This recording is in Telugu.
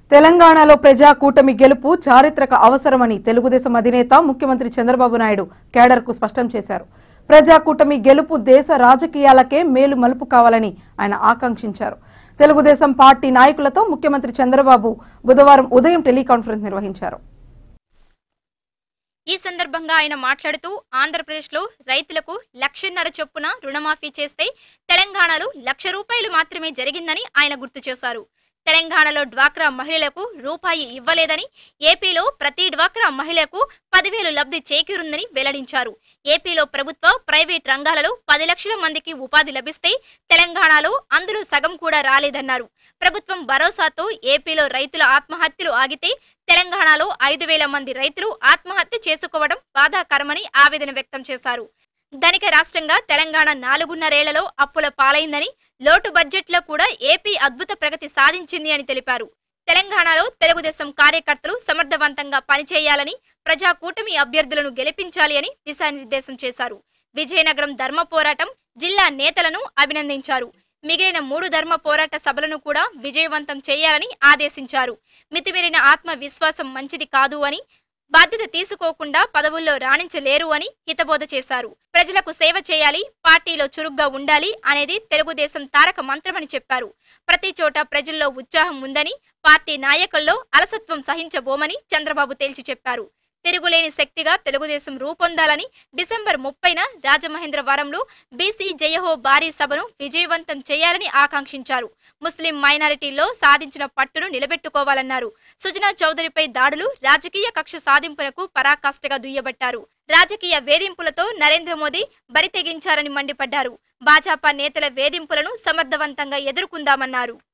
తెలంగాణలో ప్రజా కూటమి గెలుపు చారిత్రక అవసరమని తెలుగుదేశం అధినేత ముఖ్యమంత్రి చంద్రబాబు నాయుడు కేడర్కు స్పష్టం చేశారు ప్రజా కూటమి గెలుపు దేశ రాజకీయాలకే మేలు మలుపు కావాలని ఆయన ఆకాంక్షించారు తెలుగుదేశం పార్టీ నాయకులతో ముఖ్యమంత్రి చంద్రబాబు బుధవారం ఉదయం టెలికాన్ఫరెన్స్ నిర్వహించారు ఈ సందర్భంగా ఆయన మాట్లాడుతూ ఆంధ్రప్రదేశ్లో రైతులకు లక్షన్నర చొప్పున రుణమాఫీ చేస్తే తెలంగాణలో లక్ష రూపాయలు మాత్రమే జరిగిందని ఆయన గుర్తు చేశారు తెలంగాణలో డ్వాక్రా మహిళలకు రూపాయి ఇవ్వలేదని ఏపీలో ప్రతి డ్వాక్రా మహిళకు పదివేలు లబ్ధి చేకూరుందని వెల్లడించారు ఏపీలో ప్రభుత్వ ప్రైవేట్ రంగాలలో పది లక్షల మందికి ఉపాధి లభిస్తే తెలంగాణలో అందులో సగం కూడా రాలేదన్నారు ప్రభుత్వం భరోసాతో ఏపీలో రైతుల ఆత్మహత్యలు ఆగితే తెలంగాణలో ఐదు వేల మంది రైతులు ఆత్మహత్య చేసుకోవడం బాధాకరమని ఆవేదన వ్యక్తం చేశారు ధనిక రాష్ట్రంగా తెలంగాణ నాలుగున్నరేళ్లలో అప్పుల పాలైందని లోటు బడ్జెట్లో కూడా ఏపీ అద్భుత ప్రగతి సాధించింది అని తెలిపారు తెలంగాణలో తెలుగుదేశం కార్యకర్తలు సమర్థవంతంగా పనిచేయాలని ప్రజా కూటమి అభ్యర్థులను గెలిపించాలి అని దిశానిర్దేశం చేశారు విజయనగరం ధర్మ పోరాటం జిల్లా నేతలను అభినందించారు మిగిలిన మూడు ధర్మ పోరాట సభలను కూడా విజయవంతం చేయాలని ఆదేశించారు మితిమీరిన ఆత్మవిశ్వాసం మంచిది కాదు అని బాధ్యత తీసుకోకుండా పదవుల్లో రాణించలేరు అని హితబోధ చేశారు ప్రజలకు సేవ చేయాలి పార్టీలో చురుగ్గా ఉండాలి అనేది తెలుగుదేశం తారక మంత్రమని చెప్పారు ప్రతి చోట ప్రజల్లో ఉత్సాహం ఉందని పార్టీ నాయకుల్లో అలసత్వం సహించబోమని చంద్రబాబు తేల్చి చెప్పారు తిరుగులేని శక్తిగా తెలుగుదేశం రూపొందాలని డిసెంబర్ ముప్పైన రాజమహేంద్రవరంలో బీసీ జయహో భారీ సభను విజయవంతం చేయాలని ఆకాంక్షించారు ముస్లిం మైనారిటీల్లో సాధించిన పట్టును నిలబెట్టుకోవాలన్నారు సుజనా చౌదరిపై దాడులు రాజకీయ కక్ష సాధింపునకు పరాకాష్ఠగా దుయ్యబట్టారు రాజకీయ వేధింపులతో నరేంద్ర మోదీ బరితెగించారని మండిపడ్డారు భాజపా నేతల వేధింపులను సమర్థవంతంగా ఎదుర్కొందామన్నారు